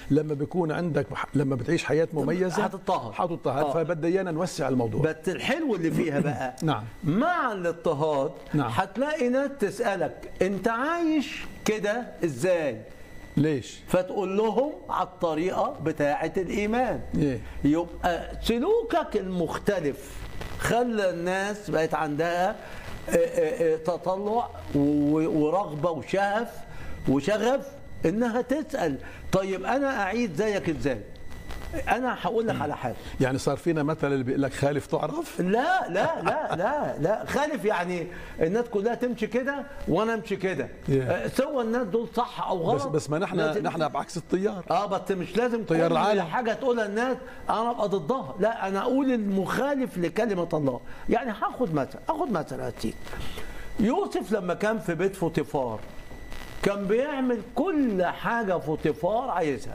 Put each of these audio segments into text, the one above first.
لما بيكون عندك لما بتعيش حياه مميزه هتضطهد. هتضطهد آه. فبدينا نوسع الموضوع بس الحلو اللي فيها بقى نعم. مع الاضطهاد نعم. هتلاقي ناس تسألك انت عايش كده ازاي ليش؟ فتقول لهم على الطريقة بتاعة الإيمان إيه. يبقى سلوكك المختلف خلى الناس بقت عندها آه، آه، آه، تطلع و- ورغبة وشغف وشغف إنها تسأل طيب أنا أعيد زيك إزاي؟ أنا هقول لك على حاجة يعني صار فينا مثل اللي بيقول لك خالف تعرف لا لا لا لا لا خالف يعني الناس كلها تمشي كده وانا امشي كده Yeah. آه، سوى الناس دول صح او غلط بس بس ما نحن لازم- نحن بعكس التيار اه بس مش لازم تيار كل العالم. حاجه تقولها الناس انا ابقى ضدها لا انا اقول المخالف لكلمه الله يعني هاخد مثل اخد مثل هاتيك يوسف لما كان في بيت فوتيفار كان بيعمل كل حاجه فوتيفار عايزها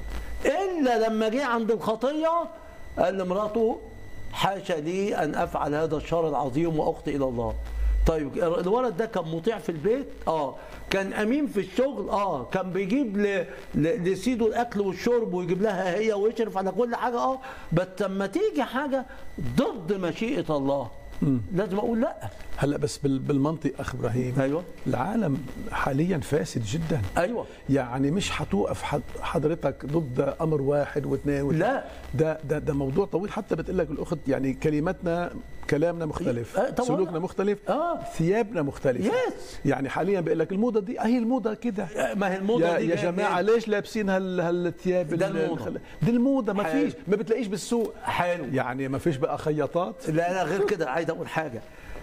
الا لما جه عند الخطيه قال لمراته حاشا لي ان افعل هذا الشر العظيم واخطئ الى الله طيب الولد ده كان مطيع في البيت اه كان امين في الشغل اه كان بيجيب ل... ل... لسيده الاكل والشرب ويجيب لها هي ويشرف على كل حاجه اه بس لما تيجي حاجه ضد مشيئه الله لازم اقول لا هلا بس بال- بالمنطق اخ ابراهيم ايوه العالم حاليا فاسد جدا ايوه يعني مش حتوقف حد- حضرتك ضد امر واحد واثنين وثلاثة. لا. ده ده ده موضوع طويل حتى بتقول لك الاخت يعني كلماتنا كلامنا مختلف آه، طبعاً. سلوكنا مختلف آه. ثيابنا مختلفه Yes. يعني حاليا بيقول لك الموضه دي هي الموضه كده ما هي الموضه يا, دي يا جاية جماعه منين؟ ليش لابسين هال هالثياب ده ال- الموضة. الخل- دي الموضه ما حلو. فيش ما بتلاقيش بالسوق حلو يعني ما فيش بقى خياطات لا لا غير كده عايز اقول حاجه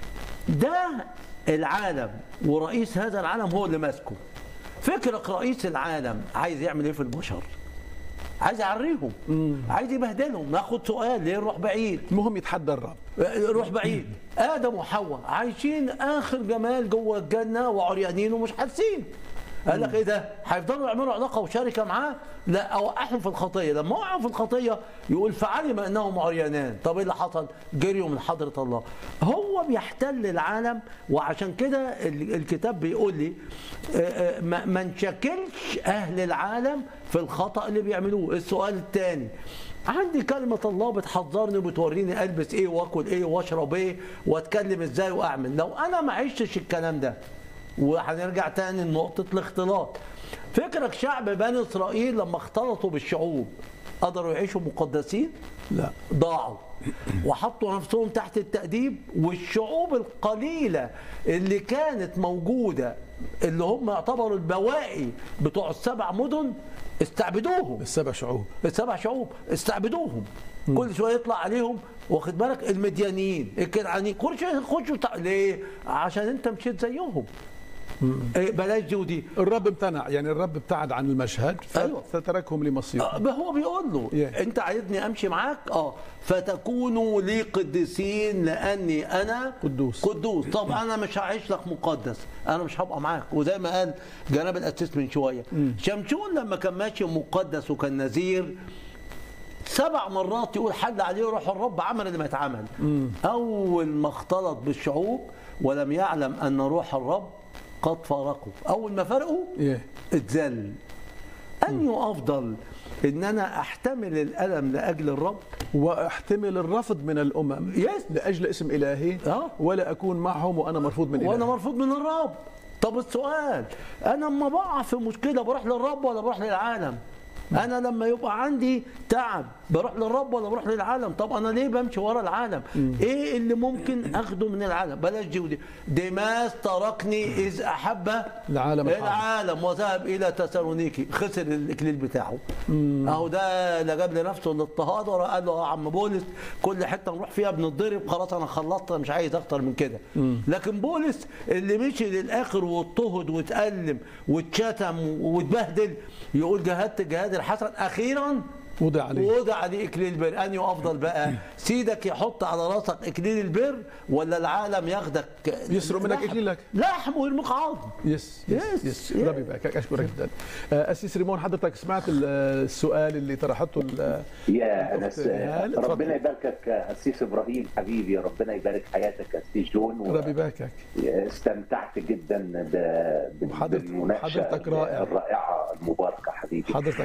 ده العالم ورئيس هذا العالم هو اللي ماسكه فكرك رئيس العالم عايز يعمل ايه في البشر عايز يعريهم عايز يبهدلهم ناخد سؤال ليه نروح بعيد المهم يتحدى الرب روح بعيد ادم وحواء عايشين اخر جمال جوه الجنه وعريانين ومش حاسين قال لك ايه ده هيفضلوا يعملوا علاقه وشركه معاه لا اوقعهم في الخطيه لما وقعوا في الخطيه يقول فعلم انهم عريانان طب ايه اللي حصل جريوا من حضره الله هو بيحتل العالم وعشان كده ال- الكتاب بيقول لي آه، آه، ما ما نشكلش اهل العالم في الخطا اللي بيعملوه السؤال الثاني عندي كلمة الله بتحذرني وبتوريني البس ايه واكل ايه واشرب ايه واتكلم ازاي واعمل لو انا ما عشتش الكلام ده وهنرجع تاني لنقطة الاختلاط فكرك شعب بني اسرائيل لما اختلطوا بالشعوب قدروا يعيشوا مقدسين لا ضاعوا وحطوا نفسهم تحت التأديب والشعوب القليلة اللي كانت موجودة اللي هم يعتبروا البواقي بتوع السبع مدن استعبدوهم السبع شعوب السبع شعوب استعبدوهم كل شويه يطلع عليهم واخد بالك المديانيين الكنعانيين كل شويه يخشوا تع- ليه؟ عشان انت مشيت زيهم إيه بلاش دي ودي الرب امتنع يعني الرب ابتعد عن المشهد أيوة. فتركهم لمصير آه، ما هو بيقول له Yeah. انت عايزني امشي معاك اه فتكونوا لي قديسين لاني انا قدوس. قدوس طب انا مش هعيش لك مقدس انا مش هبقى معاك وزي ما قال جناب الاسيس من شويه شمشون لما كان ماشي مقدس وكان نذير سبع مرات يقول حل عليه روح الرب عمل اللي ما اتعمل اول ما اختلط بالشعوب ولم يعلم ان روح الرب قد فارقه اول ما فرقه إيه. اتذل أني أفضل إن أنا أحتمل الألم لأجل الرب واحتمل الرفض من الامم Yes. لاجل اسم الهي آه. ولا اكون معهم وانا مرفوض من وأنا إلهي. مرفوض من الرب طب السؤال أنا لما بقع في مشكلة بروح للرب ولا بروح للعالم أنا لما يبقى عندي تعب بروح للرب ولا بروح للعالم طب أنا ليه بمشي ورا العالم إيه اللي ممكن أخده من العالم بلاش دي ودي ديماس تركني إذ أحب العالم الحاضر. العالم وذهب الى تسالونيكي خسر الاكليل بتاعه اهو ده لا جاب لنفسه الاضطهاد ولا قال له يا عم بولس كل حته نروح فيها بنتضرب خلاص انا خلصت مش عايز اكتر من كده لكن بولس اللي مشي للاخر واضطهد واتالم واتشتم واتبهدل يقول جاهدت الجهاد الحسن اخيرا وضع عليه وضع عليه اكليل البر انهي افضل بقى سيدك يحط على راسك اكليل البر ولا العالم ياخدك يسرق منك لحم- إكليلك. لحم ويرميك عظم يس Yes, يس يس yes. ربي يباركك اشكرك جدا آه، اسيس ريمون حضرتك سمعت ال- السؤال اللي طرحته ال- يا الأخت انس نهال، اتفضل. ربنا يباركك اسيس ابراهيم حبيبي ربنا يبارك حياتك اسيس جون ربي يباركك واستمتعت جدا ب- وحضرتك- بالمناقشه حضرتك رائع. الرائعه المباركه حبيبي حضرتك